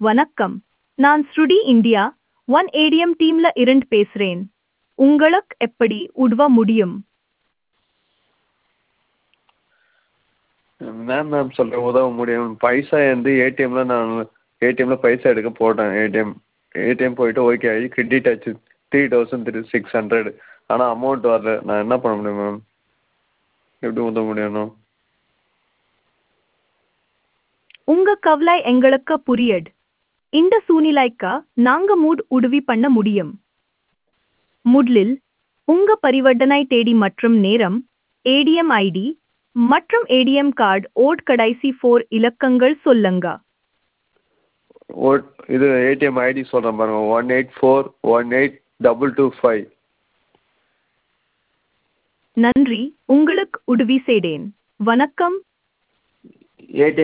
வணக்கம் நான் ஸ்ருடி இந்தியா ஒன் ஏடிஎம் டீம்ல இருந்து பேசுறேன் உங்களுக்கு எப்படி உதவ முடியும் மேம் மேம் சொல்கிறேன் உதவ முடியும் பைசா வந்து ஏடிஎம்மில் நான் ஏடிஎம்மில் பைசா எடுக்க போட்டேன் ஏடிஎம் ஏடிஎம் போயிட்டு ஓகே ஆகி கிரெடிட் ஆச்சு three thousand three six hundred ஆனால் அமௌண்ட் வரல நான் என்ன பண்ண முடியும் மேம் எப்படி உதவ முடியும் உங்க கவலை எங்களுக்கு புரியுது இந்த சூழ்நிலைக்கு நாங்க மூட் உதவி பண்ண முடியும் முதலில் உங்க பரிவர்த்தனை தேதி மற்றும் நேரம் ஏடிஎம் ஐடி மற்றும் ஏடிஎம் கார்டு ஓட் கடைசி ஃபோர் இலக்கங்கள் சொல்லுங்க ஓ இது ஏடிஎம் ஐடி சொல்கிறேன் பாருங்கள் one eight four one eight double two five நன்றி உங்களுக்கு உதவி செய்தேன் வணக்கம் ஏடிஎம்